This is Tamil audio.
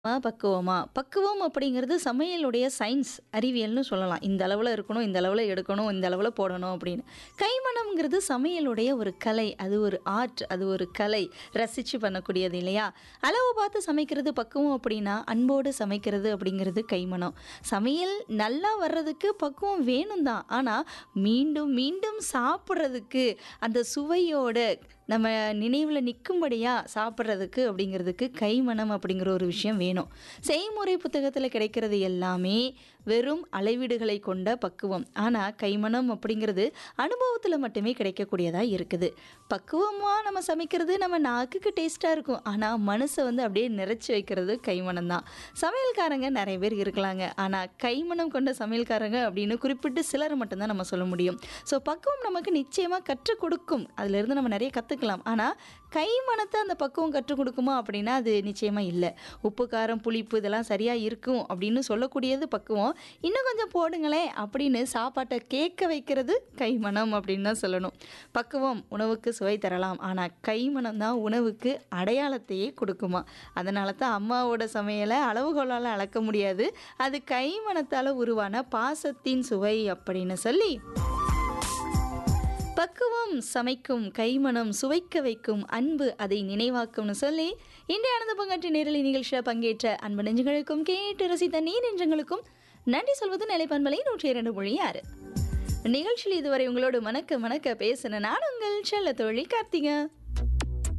ஆ பக்குவமா? பக்குவம் அப்படிங்கிறது சமையலுடைய சயின்ஸ், அறிவியல்னு சொல்லலாம். இந்த அளவுல இருக்கணும், இந்த அளவுல எடுக்கணும், இந்த அளவுல போடணும் அப்படின்னு. கைமணம்ங்கிறது சமையலுடைய ஒரு கலை. அது ஒரு ஆர்ட், அது ஒரு கலை. ரசிச்சு பண்ணக்கூடியது இல்லையா? அளவு பார்த்து சமைக்கிறது பக்குவம் அப்படின்னா, அன்போடு சமைக்கிறது அப்படிங்கிறது கைமணம். சமையல் நல்லா வர்றதுக்கு பக்குவம் வேணும் தான். ஆனா, மீண்டும் மீண்டும் சாப்பிடுறதுக்கு அந்த சுவையோட நம்ம நினைவுல நிக்கும்படியா சாப்பிடுறதுக்கு அப்படிங்கிறதுக்கு கைமணம் அப்படிங்கிற ஒரு விஷயம் வேணும். செய்முறை புத்தகத்துல கிடைக்கிறது எல்லாமே வெறும் அளவீடுகளை கொண்ட பக்குவம். ஆனா, கைமணம் அப்படிங்கிறது அனுபவத்துல மட்டுமே கிடைக்கக்கூடியதா இருக்குது. பக்குவமா நம்ம சமைக்கிறது நம்ம நாக்குக்கு டேஸ்ட்டா இருக்கும். ஆனா, மனச வந்து அப்படியே நிறைச்சு வைக்கிறது கைமணம் தான். சமையல்காரங்க நெறைய பேர் இருக்கலாங்க. ஆனா, கைமணம் கொண்ட சமையல்காரங்க அப்படின்னு குறிப்பிட்டு சிலர மட்டும் தான் நம்ம சொல்ல முடியும். ஸோ, பக்குவம் நமக்கு நிச்சயமா கற்றுக் கொடுக்கும். அதிலிருந்து நம்ம நெறைய கத்துக்கலாம். ஆனா, கைமணத்த அந்த பக்குவம் கற்றுக் கொடுக்குமா அப்படின்னா, அது நிச்சயமா இல்ல. உப்பு, காரம், புளிப்பு இதெல்லாம் சரியா இருக்கும் அப்படின்னு சொல்லக்கூடியது பக்குவம். இன்னும் கொஞ்சம் போடுங்களேன் அப்படின்னு சாப்பாட்ட கேட்க வைக்கிறது கைமணம் அப்படின்னு தான் சொல்லணும். பக்குவம் உணவுக்கு சுவை தரலாம். ஆனா, கைமணம் தான் உணவுக்கு அடையாளத்தையே கொடுக்குமாம். அதனால தான் அம்மாவோட சமையல அளவுகோலால அளக்க முடியாது. அது கைமணத்தால உருவான பாசத்தின் சுவை அப்படின்னு சொல்லி பக்குவம் சமைக்கும், கைமணம் சுவைக்க வைக்கும், அன்பு அதை நினைவாக்கும்னு சொல்லி, இன்றைய ஆனந்த பங்காற்று நேரலை நிகழ்ச்சியில பங்கேற்ற அன்பு நெஞ்சங்களுக்கும், கேட்டு ரசித்த நீ நெஞ்சங்களுக்கும் நன்றி சொல்வது நிலைப்பண்பலை 102.6. நிகழ்ச்சியில் இதுவரை உங்களோடு மணக்க மணக்க பேசின நான் உங்கள் செல்ல தோழி கார்த்திகா.